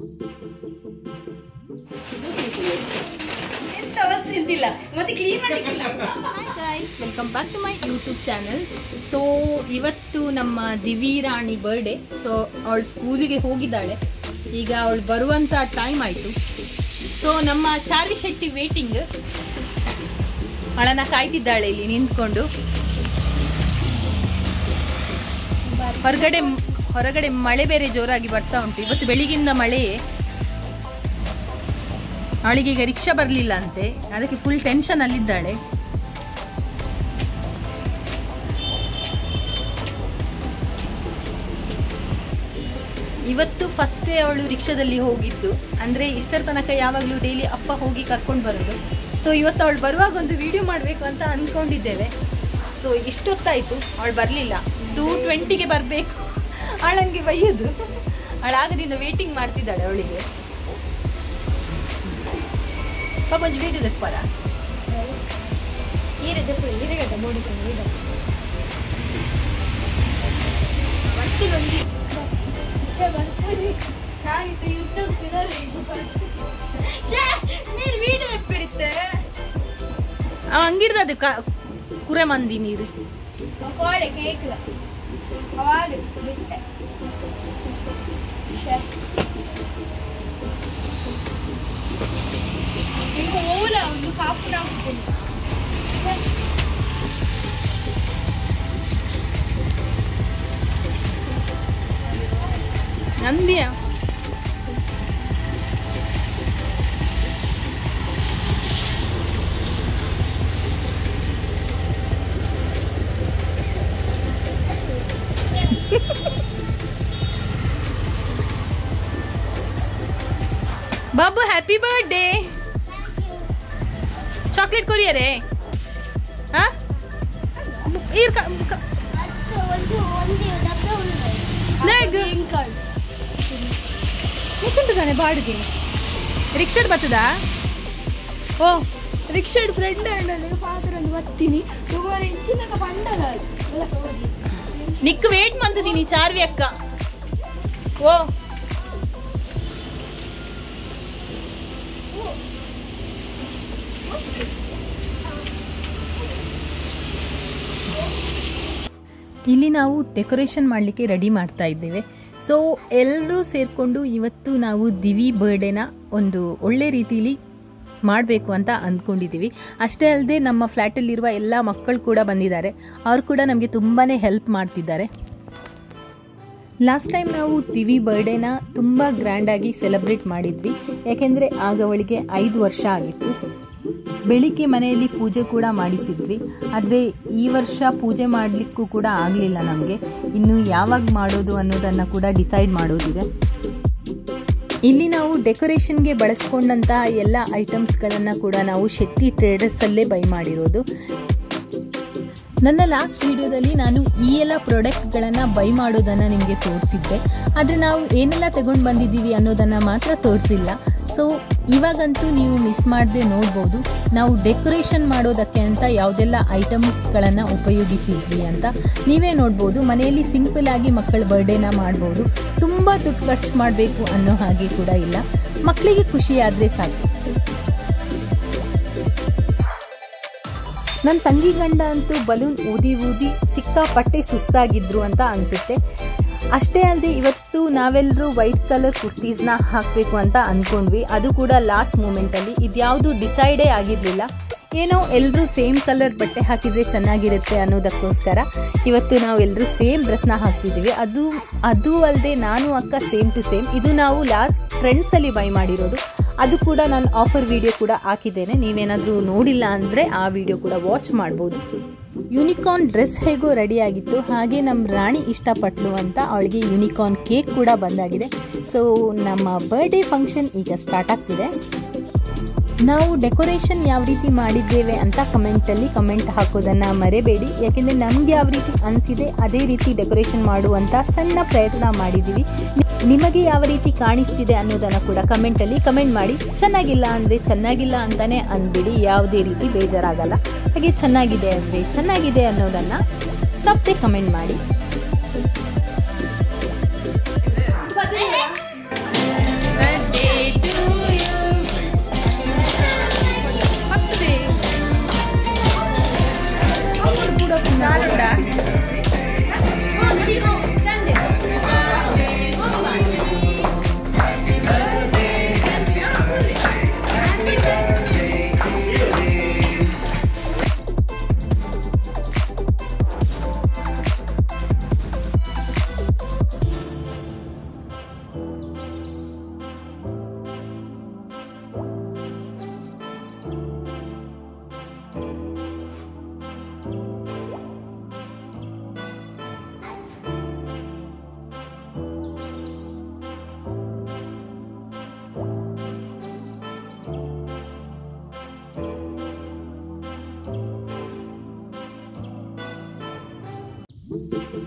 ಎಂತ ಅವಸ್ಥೆ ಎಂತಿಲ್ಲ ಮತ್ತೆ ಕ್ಲೀನ್ ಮಾಡ್ಲಿಕ್ಕಿಲ್ಲ hi guys welcome back to my YouTube channel so ಇವತ್ತು ನಮ್ಮ ದಿವಿ ರಾಣಿ ಬರ್ಡೇ ಸೊ ಅವಳು ಸ್ಕೂಲಿಗೆ ಹೋಗಿದ್ದಾಳೆ ಈಗ ಅವಳು ಬರುವಂಥ ಟೈಮ್ ಆಯಿತು ಸೊ ನಮ್ಮ ಚಾರ್ವಿ ಶೆಟ್ಟಿ ವೇಟಿಂಗ್ ಅವಳನ್ನ ಕಾಯ್ತಿದ್ದಾಳೆ ಇಲ್ಲಿ ನಿಂತ್ಕೊಂಡು ಹೊರಗಡೆ ಹೊರಗಡೆ ಮಳೆ ಬೇರೆ ಜೋರಾಗಿ ಬರ್ತಾ ಉಂಟು ಇವತ್ತು ಬೆಳಿಗಿಂದ ಮಳೆಯೇ ಅವಳಿಗೆ ಈಗ ರಿಕ್ಷಾ ಬರಲಿಲ್ಲ ಅಂತೆ ಅದಕ್ಕೆ ಫುಲ್ ಟೆನ್ಷನ್ ಅಲ್ಲಿದ್ದಾಳೆ ಇವತ್ತು ಫಸ್ಟೇ ಅವಳು ರಿಕ್ಷಾದಲ್ಲಿ ಹೋಗಿದ್ದು ಅಂದರೆ ಇಷ್ಟರ ತನಕ ಯಾವಾಗಲೂ ಡೈಲಿ ಅಪ್ಪ ಹೋಗಿ ಕರ್ಕೊಂಡು ಬರೋದು ಸೊ ಇವತ್ತು ಅವಳು ಬರುವಾಗ ಒಂದು ವಿಡಿಯೋ ಮಾಡಬೇಕು ಅಂತ ಅಂದ್ಕೊಂಡಿದ್ದೇವೆ ಸೊ ಇಷ್ಟೊತ್ತಾಯಿತು ಅವಳು ಬರಲಿಲ್ಲ ಟೂ ಟ್ವೆಂಟಿಗೆ ಬರಬೇಕು ಅವಳಂಗೆ ಬೈಯೋದು ಅವಳಾಗದಿಂದ ವೇಟಿಂಗ್ ಮಾಡ್ತಿದ್ದಾಳೆ ಅವಳಿಗೆ ಪಾಪ ಒಂದು ವಿಡಿಯೋ ತೆಕ್ಪಾರ ನೀನು ವೀಡಿಯೋ ಎಪ್ಪಿರುತ್ತೆ ಅವ ಹಂಗಿರ್ತದೆ ಕ ಕುರೆ ಮಂದಿ ನೀರು ಕೋಡೆ ಕೇಕ್ ಅವಾಗ ಬಿಟ್ಟೆ ಶ್ಯೆ. ನಿಮ್ಗೆ ಮೂಲ ಒಂದು ಕಾಪು ನಾವು ನಂದಿಯ ಬಾಬು ಹ್ಯಾಪಿ ಬರ್ಡೇ ಚಾಕ್ಲೇಟ್ ಕೊರಿಯರೇ ಹಾ ಇರ್ಕ ಒಂದು ಒಂದು ಡಬ್ಬ Leg. ಮುಸುಂಟದಾನೆ ಬಾಡಿಗೆ ರಿಕ್ಷಾಡ್ ಬರ್ತದಾ ಓ ರಿಕ್ಷಾಡ್ ಫ್ರೆಂಡ್ ಅಂಡಲ್ಲಿ ಪಾತ್ರ ಬರ್ತೀನಿ ಸುಮಾರು ಇಂಚಿನ ಬಂಡಗ ನಿಕ್ ವೇಟ್ ಮಾಡ್ತಿದ್ದೀನಿ ಚಾರ್ವಿ ಅಕ್ಕ ಓ ಇಲ್ಲಿ ನಾವು ಡೆಕೋರೇಷನ್ ಮಾಡಲಿಕ್ಕೆ ರೆಡಿ ಮಾಡ್ತಾ ಇದ್ದೇವೆ ಸೊ ಎಲ್ಲರೂ ಸೇರಿಕೊಂಡು ಇವತ್ತು ನಾವು ದಿವಿ ಬರ್ಡೇನ ಒಂದು ಒಳ್ಳೆ ರೀತಿಲಿ ಮಾಡಬೇಕು ಅಂತ ಅಂದ್ಕೊಂಡಿದ್ದೀವಿ ಅಷ್ಟೇ ಅಲ್ಲದೆ ನಮ್ಮ ಫ್ಲ್ಯಾಟಲ್ಲಿರುವ ಎಲ್ಲ ಮಕ್ಕಳು ಕೂಡ ಬಂದಿದ್ದಾರೆ ಅವರು ಕೂಡ ನಮಗೆ ತುಂಬಾ ಹೆಲ್ಪ್ ಮಾಡ್ತಿದ್ದಾರೆ ಲಾಸ್ಟ್ ಟೈಮ್ ನಾವು ದಿವಿ ಬರ್ಡೇನ ತುಂಬ ಗ್ರ್ಯಾಂಡಾಗಿ ಸೆಲೆಬ್ರೇಟ್ ಮಾಡಿದ್ವಿ ಯಾಕೆಂದರೆ ಆಗ ಅವಳಿಗೆ ಐದು ವರ್ಷ ಆಗಿತ್ತು ಬೆಳಿಗ್ಗೆ ಮನೆಯಲ್ಲಿ ಪೂಜೆ ಕೂಡ ಮಾಡಿಸಿದ್ವಿ ಆದರೆ ಈ ವರ್ಷ ಪೂಜೆ ಮಾಡಲಿಕ್ಕೂ ಕೂಡ ಆಗಲಿಲ್ಲ ನಮಗೆ ಇನ್ನು ಯಾವಾಗ ಮಾಡೋದು ಅನ್ನೋದನ್ನು ಕೂಡ ಡಿಸೈಡ್ ಮಾಡೋದಿದೆ ಇಲ್ಲಿ ನಾವು ಡೆಕೋರೇಷನ್ಗೆ ಬಳಸ್ಕೊಂಡಂತಹ ಎಲ್ಲ ಐಟಮ್ಸ್ಗಳನ್ನು ಕೂಡ ನಾವು ಶೆಟ್ಟಿ ಟ್ರೇಡರ್ಸಲ್ಲೇ ಬೈ ಮಾಡಿರೋದು ನನ್ನ ಲಾಸ್ಟ್ ವಿಡಿಯೋದಲ್ಲಿ ನಾನು ಈ ಎಲ್ಲ ಪ್ರಾಡಕ್ಟ್ಗಳನ್ನು ಬೈ ಮಾಡೋದನ್ನು ನಿಮಗೆ ತೋರಿಸಿದ್ದೆ ಆದರೆ ನಾವು ಏನೆಲ್ಲ ತಗೊಂಡು ಬಂದಿದ್ದೀವಿ ಅನ್ನೋದನ್ನು ಮಾತ್ರ ತೋರಿಸಿಲ್ಲ ಸೊ ಇವಾಗಂತೂ ನೀವು ಮಿಸ್ ಮಾಡದೆ ನೋಡ್ಬೋದು ನಾವು ಡೆಕೋರೇಷನ್ ಮಾಡೋದಕ್ಕೆ ಅಂತ ಯಾವುದೆಲ್ಲ ಐಟಮ್ಸ್ಗಳನ್ನು ಉಪಯೋಗಿಸಿದ್ವಿ ಅಂತ ನೀವೇ ನೋಡ್ಬೋದು ಮನೆಯಲ್ಲಿ ಸಿಂಪಲ್ ಆಗಿ ಮಕ್ಕಳ ಬರ್ಡೇನ ಮಾಡ್ಬೋದು ತುಂಬ ದುಡ್ಡು ಖರ್ಚು ಮಾಡಬೇಕು ಅನ್ನೋ ಹಾಗೆ ಕೂಡ ಇಲ್ಲ ಮಕ್ಕಳಿಗೆ ಖುಷಿ ಆದರೆ ಸಾಕು ನನ್ನ ತಂಗಿ ಗಂಡ ಅಂತೂ ಬಲೂನ್ ಊದಿ ಊದಿ ಸಿಕ್ಕಾಪಟ್ಟೆ ಸುಸ್ತಾಗಿದ್ರು ಅಂತ ಅನಿಸುತ್ತೆ ಅಷ್ಟೇ ಅಲ್ಲದೆ ಇವತ್ತು ನಾವೆಲ್ಲರೂ ವೈಟ್ ಕಲರ್ ಕುರ್ತೀಸ್ನ ಹಾಕಬೇಕು ಅಂತ ಅಂದ್ಕೊಂಡ್ವಿ ಅದು ಕೂಡ ಲಾಸ್ಟ್ ಮೂಮೆಂಟಲ್ಲಿ ಇದ್ಯಾವುದು ಡಿಸೈಡೇ ಆಗಿರಲಿಲ್ಲ ಏನೋ ಎಲ್ಲರೂ ಸೇಮ್ ಕಲರ್ ಬಟ್ಟೆ ಹಾಕಿದರೆ ಚೆನ್ನಾಗಿರುತ್ತೆ ಅನ್ನೋದಕ್ಕೋಸ್ಕರ ಇವತ್ತು ನಾವು ಎಲ್ಲರೂ ಸೇಮ್ ಡ್ರೆಸ್ನ ಹಾಕ್ತಿದ್ದೀವಿ ಅದು ಅದು ಅಲ್ಲದೆ ನಾನು ಅಕ್ಕ ಸೇಮ್ ಟು ಸೇಮ್ ಇದು ನಾವು ಲಾಸ್ಟ್ ಟ್ರೆಂಡ್ಸಲ್ಲಿ ಬೈ ಮಾಡಿರೋದು ಅದು ಕೂಡ ನಾನು ಆಫರ್ ವಿಡಿಯೋ ಕೂಡ ಹಾಕಿದ್ದೇನೆ ನೀವೇನಾದರೂ ನೋಡಿಲ್ಲ ಅಂದರೆ ಆ ವಿಡಿಯೋ ಕೂಡ ವಾಚ್ ಮಾಡ್ಬೋದು ಯೂನಿಕಾರ್ನ್ ಡ್ರೆಸ್ ಹೇಗೋ ರೆಡಿ ಆಗಿತ್ತು ಹಾಗೆ ನಮ್ಮ ರಾಣಿ ಇಷ್ಟಪಟ್ಲು ಅಂತ ಅವಳಿಗೆ ಯೂನಿಕಾರ್ನ್ ಕೇಕ್ ಕೂಡ ಬಂದಾಗಿದೆ ಸೊ ನಮ್ಮ ಬರ್ಡೇ ಫಂಕ್ಷನ್ ಈಗ ಸ್ಟಾರ್ಟ್ ಆಗ್ತಿದೆ ನಾವು ಡೆಕೋರೇಷನ್ ಯಾವ ರೀತಿ ಮಾಡಿದ್ದೇವೆ ಅಂತ ಕಮೆಂಟಲ್ಲಿ ಕಮೆಂಟ್ ಹಾಕೋದನ್ನು ಮರೆಬೇಡಿ ಯಾಕೆಂದರೆ ನಮ್ಗೆ ಯಾವ ರೀತಿ ಅನಿಸಿದೆ ಅದೇ ರೀತಿ ಡೆಕೋರೇಷನ್ ಮಾಡುವಂಥ ಸಣ್ಣ ಪ್ರಯತ್ನ ಮಾಡಿದ್ದೀವಿ ನಿ- ನಿಮಗೆ ಯಾವ ರೀತಿ ಕಾಣಿಸ್ತಿದೆ ಅನ್ನೋದನ್ನು ಕೂಡ ಕಮೆಂಟಲ್ಲಿ ಕಮೆಂಟ್ ಮಾಡಿ ಚೆನ್ನಾಗಿಲ್ಲ ಅಂದರೆ ಚೆನ್ನಾಗಿಲ್ಲ ಅಂತಲೇ ಅಂದ್ಬಿಡಿ ಯಾವುದೇ ರೀತಿ ಬೇಜಾರಾಗಲ್ಲ ಹಾಗೆ ಚೆನ್ನಾಗಿದೆ ಅಂದರೆ ಚೆನ್ನಾಗಿದೆ ಅನ್ನೋದನ್ನು ತಪ್ಪದೆ ಕಮೆಂಟ್ ಮಾಡಿ ಇಪ್ಪತ್ತೈದು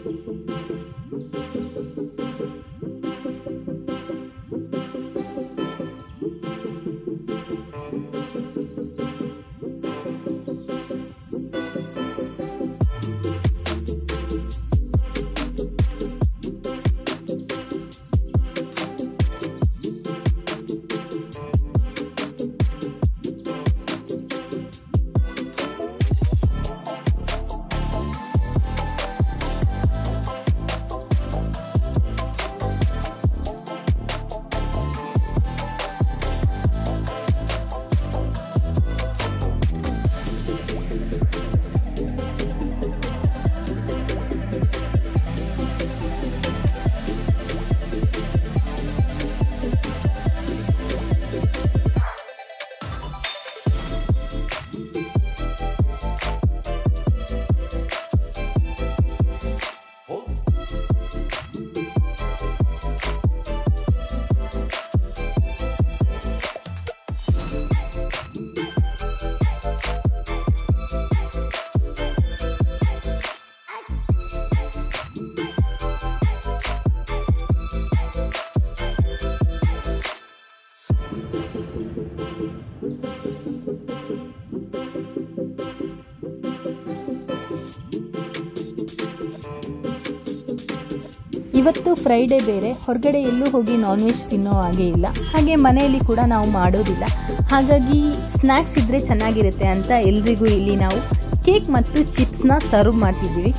ಇವತ್ತು ಫ್ರೈಡೇ ಬೇರೆ ಹೊರಗಡೆ ಎಲ್ಲೂ ಹೋಗಿ ನಾನ್ ವೆಜ್ ತಿನ್ನೋ ಹಾಗೆ ಇಲ್ಲ ಹಾಗೆ ಮನೆಯಲ್ಲಿ ಕೂಡ ನಾವು ಮಾಡೋದಿಲ್ಲ ಹಾಗಾಗಿ ಸ್ನ್ಯಾಕ್ಸ್ ಇದ್ದರೆ ಚೆನ್ನಾಗಿರುತ್ತೆ ಅಂತ ಎಲ್ರಿಗೂ ಇಲ್ಲಿ ನಾವು ಕೇಕ್ ಮತ್ತು ಚಿಪ್ಸ್ನ ಸರ್ವ್ ಮಾಡ್ತಿದ್ದೀವಿ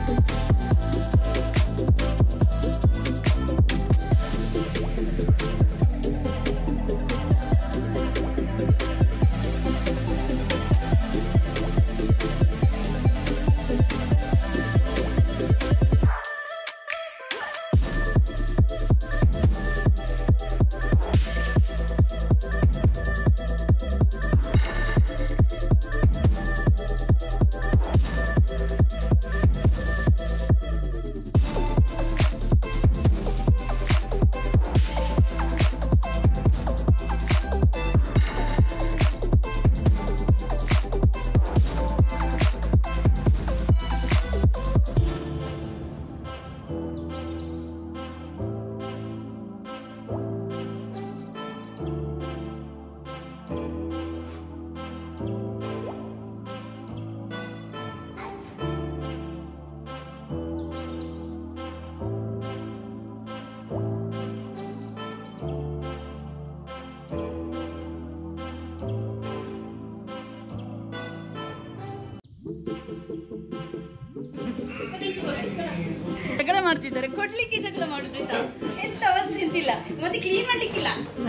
ಜಗಳ ಮಾಡ್ತಿದ್ದಾರೆ ಕೊಡ್ಲಿಕ್ಕೆ ಜಗಳ ಮಾಡುದು ಆಯ್ತಾ ಎಂತ ಅವಸ್ಥೆ ಎಂತಿಲ್ಲ ಮತ್ತೆ ಕ್ಲೀನ್ ಮಾಡ್ಲಿಕ್ಕಿಲ್ಲ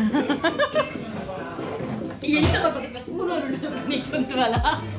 ಎಂತ ಸ್ಕೂಲ್ ಕುಂತವಲ್ಲ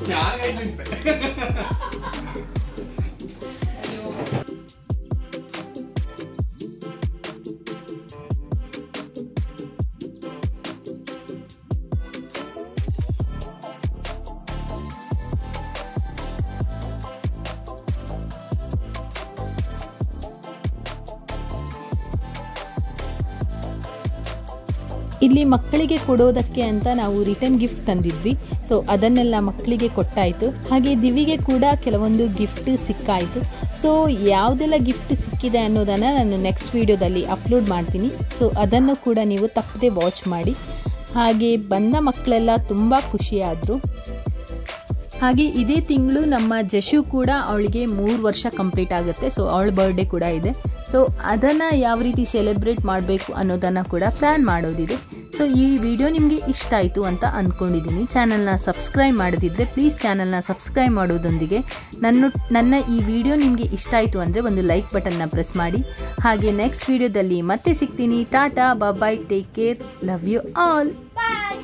ಇಲ್ಲಿ ಮಕ್ಕಳಿಗೆ ಕೊಡೋದಕ್ಕೆ ಅಂತ ನಾವು ರಿಟರ್ನ್ ಗಿಫ್ಟ್ ತಂದಿದ್ವಿ ಸೊ ಅದನ್ನೆಲ್ಲ ಮಕ್ಕಳಿಗೆ ಕೊಟ್ಟಾಯಿತು ಹಾಗೆ ದಿವಿಗೆ ಕೂಡ ಕೆಲವೊಂದು ಗಿಫ್ಟ್ ಸಿಕ್ಕಾಯಿತು ಸೊ ಯಾವುದೆಲ್ಲ ಗಿಫ್ಟ್ ಸಿಕ್ಕಿದೆ ಅನ್ನೋದನ್ನು ನಾನು ನೆಕ್ಸ್ಟ್ ವೀಡಿಯೋದಲ್ಲಿ ಅಪ್ಲೋಡ್ ಮಾಡ್ತೀನಿ ಸೊ ಅದನ್ನು ಕೂಡ ನೀವು ತಪ್ಪದೆ ವಾಚ್ ಮಾಡಿ ಹಾಗೆ ಬಂದ ಮಕ್ಕಳೆಲ್ಲ ತುಂಬ ಖುಷಿಯಾದರು ಹಾಗೆ ಇದೇ ತಿಂಗಳು ನಮ್ಮ ಜಶು ಕೂಡ ಅವಳಿಗೆ ಮೂರು ವರ್ಷ ಕಂಪ್ಲೀಟ್ ಆಗುತ್ತೆ ಸೊ ಅವಳ ಬರ್ಡೇ ಕೂಡ ಇದೆ ಸೊ ಅದನ್ನು ಯಾವ ರೀತಿ ಸೆಲೆಬ್ರೇಟ್ ಮಾಡಬೇಕು ಅನ್ನೋದನ್ನು ಕೂಡ ಪ್ಲ್ಯಾನ್ ಮಾಡೋದಿದೆ ಸೊ ಈ ವಿಡಿಯೋ ನಿಮಗೆ ಇಷ್ಟ ಆಯಿತು ಅಂತ ಅಂದ್ಕೊಂಡಿದ್ದೀನಿ ಚಾನಲ್ನ ಸಬ್ಸ್ಕ್ರೈಬ್ ಮಾಡೋದಿದ್ರೆ ಪ್ಲೀಸ್ ಚಾನಲ್ನ ಸಬ್ಸ್ಕ್ರೈಬ್ ಮಾಡೋದೊಂದಿಗೆ ನನ್ನ ನನ್ನ ಈ ವಿಡಿಯೋ ನಿಮಗೆ ಇಷ್ಟ ಆಯಿತು ಅಂದರೆ ಒಂದು ಲೈಕ್ ಬಟನ್ನ ಪ್ರೆಸ್ ಮಾಡಿ ಹಾಗೆ ನೆಕ್ಸ್ಟ್ ವಿಡಿಯೋದಲ್ಲಿ ಮತ್ತೆ ಸಿಗ್ತೀನಿ tata bye take care love you all bye